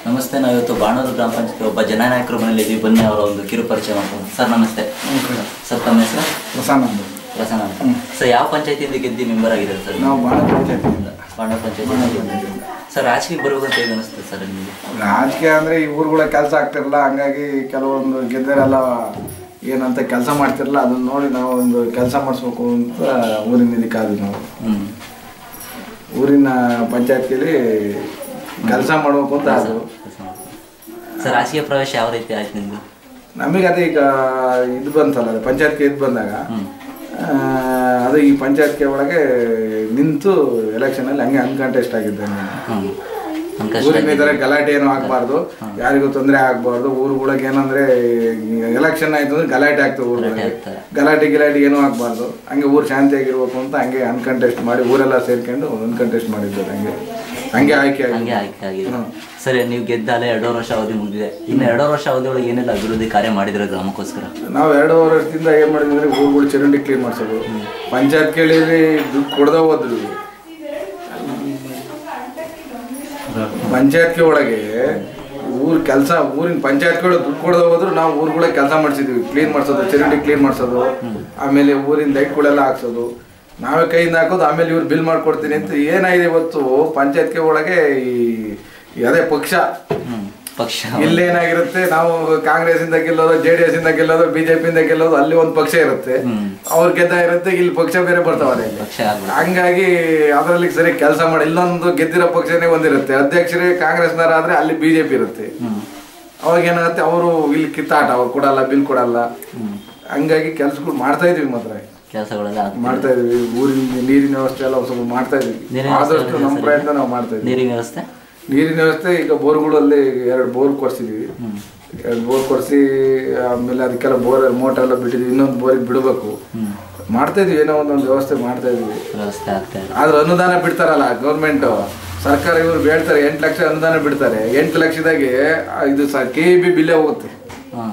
ನಮಸ್ತೆ ನಾವು ಇವತ್ತು ಬಾಣೂರು ಗ್ರಾಮ ಪಂಚಾಯತ್ ಒಬ್ಬ ಜನನಾಯಕರು ಮನೇಲಿ ಇದ್ದೀವಿ ಬನ್ನಿ ಅವರ ಒಂದು ಕಿರು ಪರಿಚಯ ಮಾಡ್ಕೊಂಡು ಸರ್ ನಮಸ್ತೆ ಸರ್ ತಮ್ಮ ಹೆಸರು ಹೊಸನಂದು ಪ್ರಸನ್ನ ಅಂತ ಸರ್ ಯಾವ ಪಂಚಾಯತಿಯಿಂದ ಗೆದ್ದಿ ಮೆಂಬರ್ ಆಗಿದ್ದಾರೆ ಸರ್ ನಾವು ಬಾಣ ಪಂಚಾಯತಿಯಿಂದ ಬಾಣೂರು ಪಂಚಾಯತಿ ಸರ್ ರಾಜಕೀಯ ಬರ್ಬೇಕಂತ ಹೇಗೆ ಅನಿಸ್ತದೆ ಸರ್ ನಿಮಗೆ ರಾಜಕೀಯ ಅಂದರೆ ಈ ಊರುಗಳ ಕೆಲಸ ಆಗ್ತಿರಲ್ಲ ಹಂಗಾಗಿ ಕೆಲವೊಂದು ಗೆದ್ದರೆಲ್ಲ ಏನಂತ ಕೆಲಸ ಮಾಡ್ತಿರಲ್ಲ ಅದನ್ನ ನೋಡಿ ನಾವು ಒಂದು ಕೆಲಸ ಮಾಡಿಸ್ಬೇಕು ಅಂತ ಊರಿನ ಇದಕ್ಕಾದ್ವಿ ನಾವು ಹ್ಞೂ ಊರಿನ ಪಂಚಾಯತ್ಗೆಲಿ ಕೆಲಸ ಮಾಡ್ಬೇಕು ಅಂತ ಅದು ಸರ್ ರಾಜಕೀಯ ಪ್ರವೇಶ ಯಾವ ರೀತಿ ಆಯ್ತು ನಿಮ್ದು ನಮಗೆ ಅದೇ ಈಗ ಇದು ಬಂತಲ್ಲ ಅದು ಪಂಚಾಯತ್ಗೆ ಇದು ಬಂದಾಗ ಹ್ಞೂ ಆ, ಅದು ಈ ಪಂಚಾಯತ್ಗೆ ಒಳಗೆ ನಿಂತು ಎಲೆಕ್ಷನಲ್ಲಿ ಹಂಗೆ ಅನ್ಕಂಟೆಸ್ಟ್ ಆಗಿದ್ದೆ ನಾನು ಹ್ಞೂ ಅಂಕಷ್ಟ ಊರಿನ ಈ ಥರ ಗಲಾಟೆ ಏನು ಆಗ್ಬಾರ್ದು ಯಾರಿಗೂ ತೊಂದರೆ ಆಗ್ಬಾರ್ದು ಊರುಗಳಿಗೆ ಏನಂದ್ರೆ ಎಲೆಕ್ಷನ್ ಆಯ್ತು ಅಂದ್ರೆ ಗಲಾಟೆ ಆಗ್ತದೆ ಊರುಗಳಿಗೆ ಆಗ್ತದೆ. ಗಲಾಟೆ ಗಿಲಾಟೆ ಏನೂ ಆಗ್ಬಾರ್ದು ಹಂಗೆ ಊರು ಶಾಂತಿಯಾಗಿರ್ಬೇಕು ಅಂತ ಹಂಗೆ ಅನ್ಕಂಟೆಸ್ಟ್ ಮಾಡಿ ಊರೆಲ್ಲ ಸೇರ್ಕೊಂಡು ಅನ್ಕಂಟೆಸ್ಟ್ ಮಾಡಿದ್ದಾರೆ ಹಂಗೆ ಹಂಗೆ ಆಯ್ಕೆ ಹಂಗೆ ಆಗಿದೆ ಆಯ್ಕೆ ಆಗಿದೆ ಸರಿ ನೀವು ಗೆದ್ದಾಲೆ ಎರಡೂವರೆ ವರ್ಷ ಅವಧಿ ಮುಗಿದಿದೆ ಇನ್ನು ಎರಡೂವರೆ ವರ್ಷ ಅವಧಿ ಒಳಗೆ ಏನೆಲ್ಲ ಅಭಿವೃದ್ಧಿ ಕಾರ್ಯ ಮಾಡಿದ್ರೆ ಗ್ರಾಮಕ್ಕೋಸ್ಕರ ನಾವು ಎರಡೂವರೆ ವರ್ಷದಿಂದ ಏನು ಮಾಡಿದ್ವಿ ಅಂದ್ರೆ ಊರುಗಳು ಚರಂಡಿ ಕ್ಲೀನ್ ಮಾಡಿಸೋದು ಪಂಚಾಯತ್ ಕೇಳಿದ್ರೆ ದುಡ್ಡು ಕೊಡದ ಹೋದ್ವಿ ಪಂಚಾಯತ್ಗೆ ಒಳಗೆ ಊರ್ ಕೆಲಸ ಊರಿನ ಪಂಚಾಯತ್ಗಳು ದುಡ್ಡು ಕೊಡದ ಹೋದ್ರು ನಾವು ಊರುಗಳೇ ಕೆಲಸ ಮಾಡಿಸಿದ್ವಿ ಕ್ಲೀನ್ ಮಾಡಿಸೋದು ಚರಂಡಿ ಕ್ಲೀನ್ ಮಾಡಿಸೋದು ಆಮೇಲೆ ಊರಿನ ಲೈಟ್ಗಳೆಲ್ಲ ಹಾಕ್ಸೋದು ನಾವೇ ಕೈಯಿಂದ ಹಾಕೋದು ಆಮೇಲೆ ಇವ್ರು ಬಿಲ್ ಮಾಡ್ಕೊಡ್ತೀನಿ ಅಂತ ಏನಾಗಿದೆ ಇವತ್ತು ಪಂಚಾಯತ್ಗೆ ಒಳಗೆ ಈ ಈ ಅದೇ ಪಕ್ಷ ಹ್ಞೂ ಪಕ್ಷ ಇಲ್ಲೇನಾಗಿರುತ್ತೆ ನಾವು ಕಾಂಗ್ರೆಸ್ ಇಂದ ಗೆಲ್ಲೋದು ಜೆ ಡಿ ಎಸ್ ಇಂದ ಗೆಲ್ಲೋದು ಬಿಜೆಪಿ ಇಂದ ಗೆಲ್ಲೋದು ಅಲ್ಲಿ ಒಂದು ಪಕ್ಷ ಇರುತ್ತೆ ಹ್ಮ್. ಅವ್ರ ಗೆದ್ದ ಇರುತ್ತೆ ಇಲ್ಲಿ ಪಕ್ಷ ಬೇರೆ ಬರ್ತಾವಲ್ಲ ಇಲ್ಲಿ ಪಕ್ಷ ಆಗ್ಬಿಡುತ್ತೆ ಹಂಗಾಗಿ ಅದರಲ್ಲಿ ಸರಿ ಕೆಲಸ ಮಾಡಿ ಇಲ್ಲೊಂದು ಗೆದ್ದಿರೋ ಪಕ್ಷನೇ ಒಂದಿರುತ್ತೆ ಅಧ್ಯಕ್ಷರೇ ಕಾಂಗ್ರೆಸ್ನವರಾದ್ರೆ ಅಲ್ಲಿ ಬಿಜೆಪಿ ಇರುತ್ತೆ ಹ್ಞೂ ಅವಾಗ ಏನಾಗುತ್ತೆ ಅವರು ಇಲ್ಲಿ ಕಿತ್ತಾಟ ಅವ್ರು ಕೊಡಲ್ಲ ಬಿಲ್ ಕೊಡಲ್ಲ ಹಂಗಾಗಿ ಕೆಲ್ಸಗಳು ಮಾಡ್ತಾ ಇದೀವಿ ಮಾತ್ರ ಕೆಲಸಗಳೆಲ್ಲ ಆಗ್ತದೆ. ಮಾಡ್ತಾ ಇದೀವಿ ಊರಿನ ನೀರಿನ ವ್ಯವಸ್ಥೆ ಎಲ್ಲ ಒಂದ್ ಸ್ವಲ್ಪ ಮಾಡ್ತಾ ಇದೀವಿ ನೀರಿನ ವ್ಯವಸ್ಥೆ ಆದಷ್ಟು ನಮ್ಮ ಸರಿ. ಪ್ರಯತ್ನ ನಾವು ಮಾಡ್ತಾ ಇದೀವಿ ನೀರಿನ ವ್ಯವಸ್ಥೆ ನೀರಿನ ವ್ಯವಸ್ಥೆ ಈಗ ಬೋರ್ಗಳಲ್ಲಿ ಎರಡು ಬೋರ್ ಕೊರ್ಸಿದೀವಿ ಎರಡು ಬೋರ್ ಕೊರ್ಸಿ ಆಮೇಲೆ ಅದಕ್ಕೆಲ್ಲ ಬೋರ್ ಮೋಟರ್ ಎಲ್ಲ ಬಿಟ್ಟಿದ್ವಿ ಇನ್ನೊಂದು ಬೋರಿಗೆ ಬಿಡಬೇಕು ಮಾಡ್ತಾ ಇದೀವಿ ಏನೋ ಒಂದೊಂದು ವ್ಯವಸ್ಥೆ ಮಾಡ್ತಾ ಇದೀವಿ ವ್ಯವಸ್ಥೆ ಆಗ್ತಾ ಇದೆ ಆದ್ರೆ ಅನುದಾನ ಬಿಡ್ತಾರಲ್ಲ ಗೌರ್ಮೆಂಟ್ ಸರ್ಕಾರ ಇವರು ಹೇಳ್ತಾರೆ ಎಂಟು ಲಕ್ಷ ಅನುದಾನ ಬಿಡ್ತಾರೆ ಎಂಟು ಲಕ್ಷದಾಗೆ ಆ, ಇದು ಸಹ ಕೆ ಇ ಬಿ ಬಿಲ್ಲೇ ಹೋಗುತ್ತೆ ಹಾಂ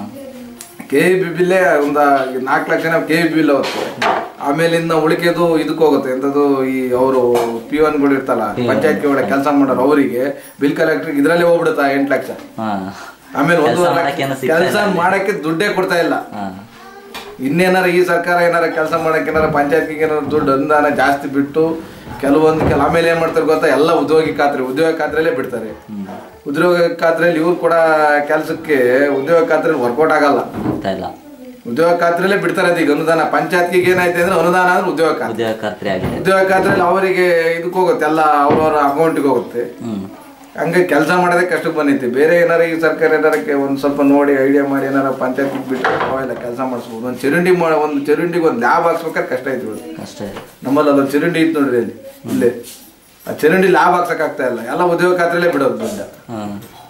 ಕೆ ಇ ಬಿ ಬಿಲ್ಲೇ ಒಂದು ನಾಲ್ಕು lakh K E B bill ಹೋಗುತ್ತೆ ಆಮೇಲಿಂದ ಉಳಿಕೆದು ಇದಕ್ಕೆ ಹೋಗುತ್ತೆ ಎಂಥದ್ದು ಈ ಅವರು ಪಿ ಒನ್ಗಳು ಇರ್ತಲ್ಲ ಪಂಚಾಯತ್ಗೆ ಒಳಗೆ ಕೆಲಸ ಮಾಡೋರು ಅವರಿಗೆ ಬಿಲ್ ಕಲೆಕ್ಟರ್ ಇದರಲ್ಲೇ ಹೋಗ್ಬಿಡುತ್ತಾ ಎಂಟು ಲಕ್ಷ ಹಾಂ ಆಮೇಲೆ ಕೆಲ್ಸ ಒಂದು ಮಾಡಕ್ಕೆ ಏನೋ ಸಿಗ್ತಾ ಕೆಲಸ ಇಲ್ಲ. ಮಾಡಕ್ಕೆ ದುಡ್ಡೇ ಕೊಡ್ತಾ ಇಲ್ಲ ಹಾಂ ಇನ್ನೇನಾರ ಈ ಸರ್ಕಾರ ಏನಾರ ಕೆಲಸ ಮಾಡಕ್ಕೆ ಏನಾರ ಪಂಚಾಯತ್ಗೆ ಏನಾರ ದುಡ್ಡು ಅನುದಾನ ಜಾಸ್ತಿ ಬಿಟ್ಟು ಕೆಲವೊಂದು ಕೆಲ ಆಮೇಲೆ ಏನ್ ಮಾಡ್ತಾರೆ ಗೊತ್ತಾ ಎಲ್ಲ ಉದ್ಯೋಗಿ ಖಾತ್ರಿ ಉದ್ಯೋಗ ಖಾತ್ರಿಯಲ್ಲೇ ಬಿಡ್ತಾರೆ ಉದ್ಯೋಗ ಖಾತ್ರಿಯಲ್ಲಿ ಇವ್ರು ಕೂಡ ಕೆಲಸಕ್ಕೆ ಉದ್ಯೋಗ ಖಾತ್ರಿಯಲ್ಲಿ ವರ್ಕೌಟ್ ಆಗಲ್ಲ ಆಗ್ತಾ ಇಲ್ಲ ಉದ್ಯೋಗ ಖಾತ್ರಿಯಲ್ಲೇ ಬಿಡ್ತಾರೆ ಅದೀಗ ಅನುದಾನ ಪಂಚಾಯತ್ಗೆ ಏನಾಯ್ತು ಅಂದ್ರೆ ಅನುದಾನ ಅಂದ್ರೆ ಉದ್ಯೋಗ ಖಾತ್ರಿ ಉದ್ಯೋಗ ಖಾತ್ರಿ ಆಗಿದೆ ಉದ್ಯೋಗ ಖಾತ್ರಿಯಲ್ಲಿ ಅವರಿಗೆ ಇದಕ್ಕೆ ಹೋಗುತ್ತೆ ಎಲ್ಲ ಅವ್ರವ್ರ ಅಕೌಂಟಿಗೆ ಹೋಗುತ್ತೆ ಹ್ಞೂ ಹಂಗೆ ಕೆಲಸ ಮಾಡೋದೇ ಕಷ್ಟಕ್ಕೆ ಬಂದೈತಿ ಬೇರೆ ಏನಾರ ಈ ಸರ್ಕಾರ ಏನಾರ ಕೆ- ಒಂದ್ ಸ್ವಲ್ಪ ನೋಡಿ ಐಡಿಯಾ ಮಾಡಿ ಏನಾರ ಪಂಚಾಯತ್ ಬಿಟ್ಟು ಅವೆಲ್ಲ ಕೆಲಸ ಮಾಡಿಸ್ಬೋದು ಒಂದು ಚರಂಡಿ ಮಾಡ ಒಂದು ಚರಂಡಿಗೆ ಒಂದು ಲ್ಯಾಬ್ ಹಾಕ್ಸ್ಬೇಕಾದ್ರೆ ಕಷ್ಟ ಐತಿ ಇವತ್ತು ಅಷ್ಟೇ ನಮ್ಮಲ್ಲಿ ಅದೊಂದು ಚರಂಡಿ ಇತ್ತು ನೋಡ್ರಿ ಅಲ್ಲಿ ಇಲ್ಲೇ ಆ ಚರಂಡಿ ಲ್ಯಾಬ್ ಹಾಕ್ಸಕ್ ಆಗ್ತಾ ಇಲ್ಲ ಎಲ್ಲ ಉದ್ಯೋಗ ಖಾತ್ರಿಯಲ್ಲೇ ಬಿಡೋದು ದುಡ್ಡ ಹಾಂ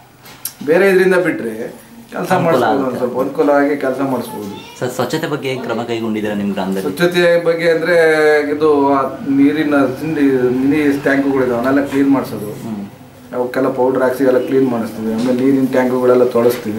ಬೇರೆ ಇದರಿಂದ ಬಿಟ್ರೆ ಕೆಲಸ ಅನುಕೂಲ ಮಾಡಿಸ್ಬೋದು ಒಂದು ಆಗುತ್ತೆ. ಸ್ವಲ್ಪ ಅನುಕೂಲವಾಗಿ ಕೆಲಸ ಮಾಡಿಸ್ಬೋದು ಸರ್ ಸ್ವಚ್ಛತೆ ಬಗ್ಗೆ ಹೇಗೆ ಕ್ರಮ ಕೈಗೊಂಡಿದ್ದೀರಾ ನಿಮ್ಮ ಗ್ರಾಮದಲ್ಲಿ ಸ್ವಚ್ಛತೆ ಬಗ್ಗೆ ಅಂದ್ರೆ ಇದು ಆ ನೀರಿನ ತಿಂಡಿ ಮಿನಿ ಟ್ಯಾಂಕುಗಳಿದಾವೆ ಅವನ್ನೆಲ್ಲ ಕ್ಲೀನ್ ಮಾಡಿಸೋದು ಹ್ಞೂ ಅವಕ್ಕೆಲ್ಲ ಪೌಡ್ರ್ ಹಾಕ್ಸಿ ಎಲ್ಲ ಕ್ಲೀನ್ ಮಾಡಿಸ್ತೀವಿ ಆಮೇಲೆ ನೀರಿನ ಟ್ಯಾಂಕುಗಳೆಲ್ಲ ತೊಳಸ್ತೀವಿ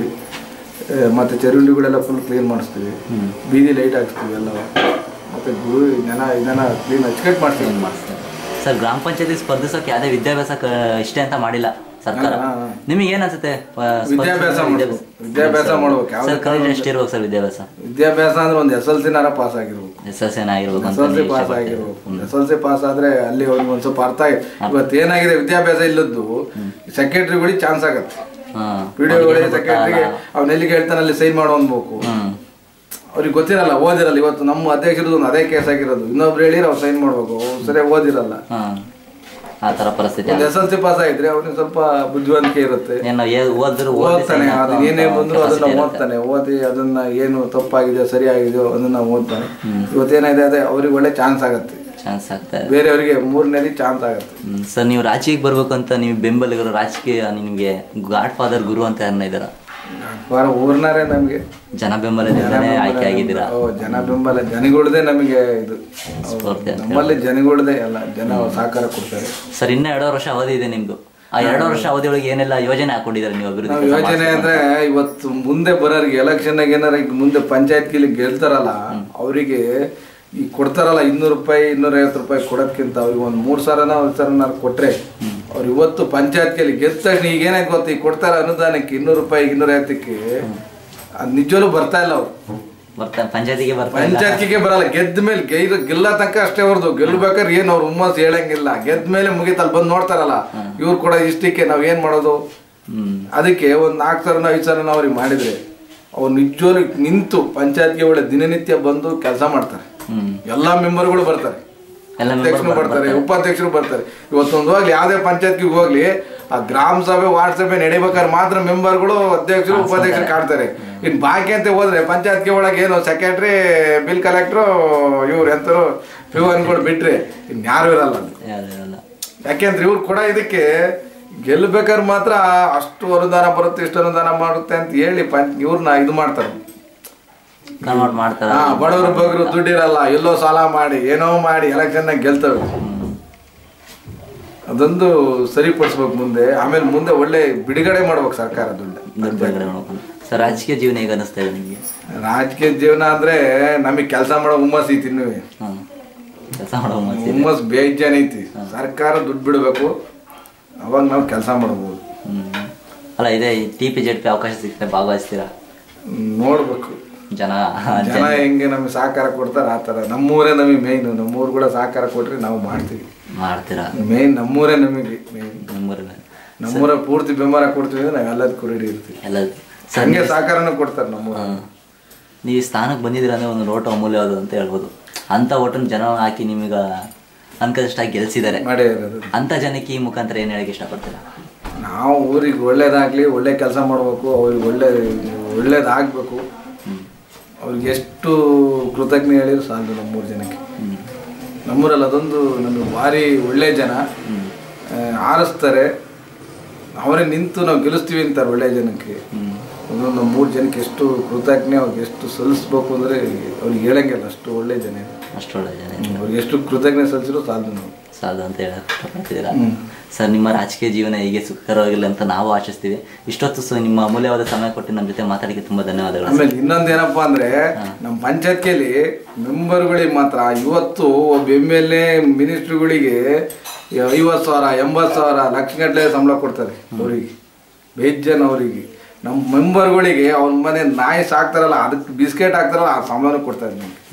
ಆ, ಮತ್ತೆ ಚರಂಡಿಗಳೆಲ್ಲ ಫುಲ್ ಕ್ಲೀನ್ ಮಾಡಿಸ್ತೀವಿ ಹ್ಞೂ ಬೀದಿ ಲೈಟ್ ಹಾಕ್ಸ್ತೀವಿ ಎಲ್ಲ ಮತ್ತೆ ಗುರು ಜನ ಇದನ್ನ ಕ್ಲೀನ್ ಅಚ್ಚುಕಟ್ಟು ಮಾಡ್ತೀವಿ ಏನು ಮಾಡ್ತಾರೆ ಸರ್ ಗ್ರಾಮ ಪಂಚಾಯತಿ ಸ್ಪರ್ಧಿಸೋಕೆ ಯಾವುದೇ ವಿದ್ಯಾಭ್ಯಾಸ ಕ- ಇಷ್ಟೇ ಅಂತ ಮಾಡಿಲ್ಲ ಸರ್ಕಾರ ಹಾ, ಹಾ. ನಿಮಗೆ ಏನು ಅನ್ಸುತ್ತೆ ಪ- ಸ್ಪರ್ಧಿಸೋಕೆ ವಿದ್ಯಾಭ್ಯಾಸ ಮಾಡ್ಬೇಕು. ವಿದ್ಯಾಭ್ಯಾಸ ಮಾಡ್ಬೇಕು. ಯಾವ್ದೇ ಸರ್ ಕನಿಷ್ಠ ಎಷ್ಟು ಇರ್ಬೇಕು ಸರ್ ವಿದ್ಯಾಭ್ಯಾಸ ವಿದ್ಯಾಭ್ಯಾಸ ಅಂದ್ರೆ ಒಂದು ಎಸ್ ಎಲ್ ಸಿನಾರ ಪಾಸ್ ಆಗಿರ್ಬೇಕು ಎಸ್ ಎಸ್ ಎನ್ ಆಗಿರ್ಬೇಕು ಎಸ್ ಅಂತ ಎಲ್ ಸಿ ನೀವು ಪಾಸ್ ಇಷ್ಟಪಡ್ತೀರಾ? ಆಗಿರ್ಬೇಕು ಎಸ್ ಎಲ್ ಸಿ ಪಾಸ್ ಆದ್ರೆ ಅಲ್ಲಿ ಅವ್ನಿಗೆ ಒಂದ್ ಸ್ವಲ್ಪ ಅರ್ಥ ಆಗಿ ಇವತ್ತು ಏನಾಗಿದೆ ವಿದ್ಯಾಭ್ಯಾಸ ಇಲ್ಲದ್ದು ಸೆಕ್ರೆಟರಿಗಳಿಗೆ ಚಾನ್ಸ್ ಆಗತ್ತೆ ಹಾ. ಪಿ ಡಿ ಒಗಳಿಗೆ ಅವ್ರಿಗೆ ಸೆಕ್ರೆಟರಿಗೆ ಅವ್ನ ಎಲ್ಲಿಗೆ ಹೇಳ್ತಾನೆ ಅಲ್ಲಿ ಸೈನ್ ಮಾಡಿ ಅನ್ಬೇಕು ಹ್ಮ್ ಅವ್ರಿಗೆ ಗೊತ್ತಿರಲ್ಲ ಓದಿರಲ್ಲ ಇವತ್ತು ನಮ್ಮ ಅಧ್ಯಕ್ಷರದ್ದು ಒಂದು ಅದೇ ಕೇಸ್ ಆಗಿರೋದು ಇನ್ನೊಬ್ರು ಹೇಳಿದ್ರೆ ಅವ್ರು ಸೈನ್ ಮಾಡ್ಬೇಕು ಅವ್ರು ಸರಿ ಓದಿರಲ್ಲ ಹಾ ಆ ತರ ಪರಿಸ್ಥಿತಿ ಒಂದು ಎಸ್ ಎಲ್ ಸಿ ಪಾಸ್ ಆಗಿದ್ರೆ ಅವ್ನಿಗೆ ಸ್ವಲ್ಪ ಬುದ್ಧಿವಂತಿಕೆ ಇರುತ್ತೆ ಏನು ಏ- ಓದಿದ್ರು ಓದಿ ಓದ್ತಾನೆ sign ಅದು ಹಾಕೋ ಏನೇ ಅಂತ ಬಂದ್ರು ಅದನ್ನ capacity ಇರುತ್ತೆ. ಓದ್ತಾನೆ ಓದಿ ಅದನ್ನ ಏನು ತಪ್ಪಾಗಿದೆಯೋ ಸರಿಯಾಗಿದೆಯೋ ಅದನ್ನ ಓದ್ತಾನೆ ಇವತ್ತೇನಿದೆ ಅದೇ ಅವ್ರಿಗೆ ಒಳ್ಳೆ ಚಾನ್ಸ್ ಆಗತ್ತೆ ಚಾನ್ಸ್ ಆಗ್ತಾ ಇದೆ ಬೇರೆಯವರಿಗೆ ಮೂರನೇది ಚಾನ್ಸ್ ಆಗತ್ತೆ ಹ್ಮ್. ಸರ್ ನೀವು ರಾಜಕೀಯಕ್ಕೆ ಬರ್ಬೇಕು ಅಂತ ನೀವು ಬೆಂಬಲಿಗರು ರಾಜಕೀಯ ನಿಮಗೆ ಗಾಡ್ ಫಾದರ್ ಗುರು ಅಂತ ಯಾರನ್ನ ಇದ್ದಾರ ವಾರ ಊರ್ನಾರೇ ನಮಗೆ ಜನ ಬೆಂಬಲದಿಂದನೇ ಆಯ್ಕೆ ಆಗಿದ್ದೀರಾ ಓ ಜನ ಬೆಂಬಲ ಜನಗಳದೇ ನಮಗೆ ಇದು ಸ್ಫೂರ್ತಿ ಅಂತ ನಮ್ಮಲ್ಲಿ ಜನಗಳದೇ ಅಲ್ಲ ಜನ ಸಹಕಾರ ಕೊಡ್ತಾರೆ ಸರ್ ಇನ್ನೂ ಎರಡು ವರ್ಷ ಅವಧಿ ಇದೆ ನಿಮ್ದು ಆ ಎರಡು ವರ್ಷ ಅವಧಿಯೊಳಗೆ ಏನೆಲ್ಲ ಯೋಜನೆ ಹಾಕೊಂಡಿದ್ದಾರೆ ನೀವು ಅಭಿವೃದ್ಧಿ ನಾವು ಯೋಜನೆ ಅಂದ್ರೆ ಇವತ್ತು ಮುಂದೆ ಬರೋರಿಗೆ ಎಲೆಕ್ಷನ್ ಏನಾರ ಈಗ ಮುಂದೆ ಪಂಚಾಯತ್ ಕಿಲಿ ಗೆಲ್ತಾರಲ್ಲ ಅವರಿಗೆ ಈ ಕೊಡ್ತಾರಲ್ಲ ಇನ್ನೂರು ರೂಪಾಯಿ ಇನ್ನೂರ ಐವತ್ತು ರೂಪಾಯಿ ಕೊಡೋದ್ಕಿಂತ ಅವ್ರಿಗೆ ಒಂದು ಮೂರು ಸಾವಿರನ ಒಂದು ಸಾವಿರನಾರು ಕೊಟ್ರೆ ಅವ್ರು ಇವತ್ತು ಪಂಚಾಯತ್ಗೆಲ್ಲಿ ಗೆದ್ದ ತಕ್ಷಣ ಈಗ ಏನಾಯ್ತು ಗೊತ್ತಾ ಈಗ ಕೊಡ್ತಾರೆ ಅನುದಾನಕ್ಕೆ ಇನ್ನೂರು ರೂಪಾಯಿ ಇನ್ನೂರ ಐವತ್ತಕ್ಕೆ ಅದು ನಿಜವಲ್ಲೂ ಬರ್ತಾ ಇಲ್ಲ ಅವ್ರು ಬರ್ತಾ ಪಂಚಾಯತಿಗೆ ಬರ್ತಾ ಇಲ್ಲ ಪಂಚಾಯತ್ಗೆ ಬರಲ್ಲ ಗೆದ್ದ ಮೇಲೆ ಗೆಯ್ದು ಗೆಲ್ಲ ತನಕ ಅಷ್ಟೇ ಹೊರದು ಗೆಲ್ಬೇಕಾದ್ರೆ ಏನು ಅವ್ರು ಹುಮ್ಮಸ್ ಹೇಳಂಗಿಲ್ಲ ಗೆದ್ದ ಮೇಲೆ ಮುಗಿತಲ್ಲಿ ಬಂದು ನೋಡ್ತಾರಲ್ಲ ಇವ್ರು ಕೂಡ ಇಷ್ಟಕ್ಕೆ ನಾವ್ ಏನ್ ಮಾಡೋದು ಹ್ಮ್ ಅದಕ್ಕೆ ಒಂದ್ ನಾಲ್ಕು ಸಾವಿರ ಐದು ಸಾವಿರ ಅವ್ರಿಗೆ ಮಾಡಿದ್ರೆ ಅವ್ರು ನಿಜವಾಗ್ಲೂ ನಿಂತು ಪಂಚಾಯತ್ಗೆ ಒಳ್ಳೆ ದಿನನಿತ್ಯ ಬಂದು ಕೆಲಸ ಮಾಡ್ತಾರೆ ಹ್ಮ್ ಎಲ್ಲಾ ಮೆಂಬರ್ಗಳು ಬರ್ತಾರೆ ಎಲ್ಲ ಅಧ್ಯಕ್ಷರು ಬರ್ತಾರೆ ಉಪಾಧ್ಯಕ್ಷರು ಬರ್ತಾರೆ ಇವತ್ತೊಂದು ಹೋಗ್ಲಿ ಯಾವ್ದೇ ಪಂಚಾಯತ್ಗೆ ಹೋಗ್ಲಿ ಆ ಗ್ರಾಮ ಸಭೆ ವಾರ್ಡ್ ಸಭೆ ನಡಿಬೇಕಾದ್ರೆ ಮಾತ್ರ ಮೆಂಬರ್ಗಳು ಅಧ್ಯಕ್ಷರು ಉಪಾಧ್ಯಕ್ಷರು ಕಾಡ್ತಾರೆ ಇನ್ ಬಾಕಿ ಅಂತ ಹೋದ್ರೆ ಪಂಚಾಯತ್ಗೆ ಒಳಗೆ ಏನು ಸೆಕ್ರೆಟರಿ ಬಿಲ್ ಕಲೆಕ್ಟ್ರು ಇವ್ರು ಎಂತರು ಪಿವನ್ಗಳು ಬಿಟ್ರೆ ಇನ್ಯಾರು ಇರಲ್ಲ ಅಲ್ಲಿ ಯಾರು ಇರಲ್ಲ ಯಾಕೆಂದ್ರೆ ಇವ್ರು ಕೂಡ ಇದಕ್ಕೆ ಗೆಲ್ಬೇಕಾದ್ರೆ ಮಾತ್ರ ಅಷ್ಟು ಅನುದಾನ ಬರುತ್ತೆ ಇಷ್ಟು ಅನುದಾನ ಮಾಡುತ್ತೆ ಅಂತ ಹೇಳಿ ಪಂಚ ಇವ್ರನ್ನ ಇದು ಮಾಡ್ತಾರೆ ಕನ್ವರ್ಟ್ ಮಾಡ್ತಾರ ಹಾ ಬಡವರು ಬಗ್ರು ದುಡ್ಡಿರಲ್ಲ ಎಲ್ಲೋ ಸಾಲ ಮಾಡಿ ಏನೋ ಮಾಡಿ ಎಲೆಕ್ಷನ್ ಗೆಲ್ತವೆ ಅದೊಂದು ಸರಿಪಡಿಸ್ಬೇಕು ಮುಂದೆ ಆಮೇಲೆ ಮುಂದೆ ಒಳ್ಳೆ ಬಿಡುಗಡೆ ಮಾಡ್ಬೇಕು ಸರ್ಕಾರ ದುಡ್ಡು ದುಡ್ಡು ಬಿಡುಗಡೆ ಮಾಡ್ಕೊಂಡು ಸರ್ ರಾಜಕೀಯ ಜೀವನ ಹೇಗೆ ಅನಿಸ್ತಾ ಇದೆ ನಿಮಗೆ ರಾಜಕೀಯ ಜೀವನ ಅಂದ್ರೆ ನಮಗೆ ಕೆಲಸ ಮಾಡೋ ಹುಮ್ಮಸ್ ಐತಿ ಇನ್ನೂ ಹಾಂ ಕೆಲಸ ಮಾಡೋ ಮನಸ್ಸಿದೆ ಹುಮ್ಮಸ್ ಬೇಜಾನ್ ಐತಿ ಸರ್ಕಾರ ದುಡ್ಡು ಬಿಡಬೇಕು ಅವಾಗ ನಾವು ಕೆಲಸ ಮಾಡ್ಬೋದು ಹ್ಮ್ ಅಲ್ಲ ಇದೇ ಟಿ ಪಿ ಜೆಡ್ ಪಿ ಅವಕಾಶ ಸಿಗ್ತದೆ ಭಾಗವಹಿಸ್ತೀರಾ ನೋಡ್ಬೇಕು ಜನ ಜನ ಹೆಂಗೆ ನಮಗೆ ಸಹಕಾರ ಕೊಡ್ತಾರೆ ಆ ಥರ ನಮ್ಮೂರೇ ನಮಗೆ ಮೇಯ್ನು ನಮ್ಮೂರು ಕೂಡ ಸಹಕಾರ ಕೊಟ್ರೆ ನಾವು ಮಾಡ್ತೀವಿ ಮಾಡ್ತೀರಾ ಮೇಯ್ನ್ ನಮ್ಮೂರೇ ನಮಗೆ ಮೇಯ್ನ್ ನಿಮ್ಮೂರಿನ ನಮ್ಮೂರ ಪೂರ್ತಿ ಬೆಂಬಲ ಕೊಡ್ತೀವಿ ಅಂದ್ರೆ ನಾವು ಎಲ್ಲದಕ್ಕೂ ರೆಡಿ ಇರ್ತೀವಿ ಎಲ್ಲ ಹಂಗೆ ಸಹಕಾರನೂ ಕೊಡ್ತಾರೆ ನಮ್ಮೂರ ಹಾಂ ನೀವು ಈ ಸ್ಥಾನಕ್ಕೆ ಬಂದಿದ್ದೀರ ಅಂದರೆ ಒಂದು ಓಟು ಅಮೂಲ್ಯವಾದ ಅಂತ ಹೇಳ್ಬೋದು ಅಂಥ ಓಟನ್ನು ಜನ ಹಾಕಿ ನಿಮಗೆ ಅನ್ಕದಷ್ಟಾಗಿ ಗೆಲ್ಸಿದ್ದಾರೆ ಮಾಡೇ ಇರೋದು ಅಂಥ ಜನಕ್ಕೆ ಈ ಮುಖಾಂತರ ಏನು ಹೇಳಕ್ಕೆ ಇಷ್ಟಪಡ್ತೀರಾ ನಾವು ಊರಿಗೆ ಒಳ್ಳೇದಾಗ್ಲಿ ಒಳ್ಳೆ ಕೆಲಸ ಮಾಡಬೇಕು ಅವ್ರಿಗೆ ಒಳ್ಳೆ ಒಳ್ಳೇದಾಗಬೇಕು ಹ್ಮ್ ಅವ್ರಿಗೆ ಎಷ್ಟು ಕೃತಜ್ಞ ಹೇಳಿದ್ರು ಸಾಲದು ನಮ್ಮೂರು ಜನಕ್ಕೆ ಹ್ಮ್ ನಮ್ಮೂರಲ್ಲಿ ಅದೊಂದು ನಮಗೆ ಭಾರಿ ಒಳ್ಳೆ ಜನ ಹ್ಮ್ ಆ, ಆರಿಸ್ತಾರೆ ಅವರೇ ನಿಂತು ನಾವು ಗೆಲ್ಲಿಸ್ತೀವಿ ಅಂತಾರೆ ಒಳ್ಳೆ ಜನಕ್ಕೆ ಹ್ಮ್ ಒಂದೊಂದು ಮೂರು ಜನಕ್ಕೆ ಎಷ್ಟು ಕೃತಜ್ಞ ಅವ್ರಿಗೆ ಎಷ್ಟು ಸಲ್ಲಿಸ್ಬೇಕು ಅಂದರೆ ಅವ್ರಿಗೆ ಹೇಳಂಗಿಲ್ಲ ಅಷ್ಟು ಒಳ್ಳೆ ಜನ ಅಷ್ಟು ಒಳ್ಳೆ ಜನ ಇದ್ದಾರೆ. ಅವ್ರಿಗೆ ಎಷ್ಟು ಕೃತಜ್ಞ ಸಲ್ಲಿಸಿರೋ ಸಾಲದು ನಾವು ಸಾಲದು ಅಂತ ಹೇಳಕ್ ಇಷ್ಟಪಡ್ತಿದ್ದೀರಾ ಹ್ಮ್. ಸರ್ ನಿಮ್ಮ ರಾಜಕೀಯ ಜೀವನ ಹೀಗೆ ಸುಖಕರವಾಗಿಲ್ಲ ಅಂತ ನಾವು ಆಶಿಸ್ತೀವಿ ಇಷ್ಟೊತ್ತು ಸ ನಿಮ್ಮ ಅಮೂಲ್ಯವಾದ ಸಮಯ ಕೊಟ್ಟು ನಮ್ಮ ಜೊತೆ ಮಾತಾಡಕ್ಕೆ ತುಂಬ ಧನ್ಯವಾದಗಳು ಆಮೇಲೆ ಇನ್ನೊಂದು ಏನಪ್ಪಾ ಅಂದ್ರೆ ನಮ್ಮ ಪಂಚಾಯತ್ಗೆಲಿ ಮೆಂಬರ್ಗಳಿಗೆ ಮಾತ್ರ ಇವತ್ತು ಒಬ್ಬ ಎಮ್ ಎಲ್ ಎ ಮಿನಿಸ್ಟ್ರುಗಳಿಗೆ ಐವತ್ತು ಸಾವಿರ ಎಂಬತ್ತು ಸಾವಿರ ಲಕ್ಷ ಗಟ್ಟಲೆ ಸಂಬಳ ಕೊಡ್ತಾರೆ ಅವರಿಗೆ ಬೇಜನ್ ಅವರಿಗೆ ನಮ್ಮ ಮೆಂಬರ್ಗಳಿಗೆ ಅವ್ರ ಮನೆ ನಾಯಿ ಸಾಕ್ತಾರಲ್ಲ ಅದಕ್ಕೆ ಬಿಸ್ಕೆಟ್ ಹಾಕ್ತಾರಲ್ಲ ಆ ಸಂಬಳನೂ ಕೊಡ್ತಾರೆ ನಮ್ಗೆ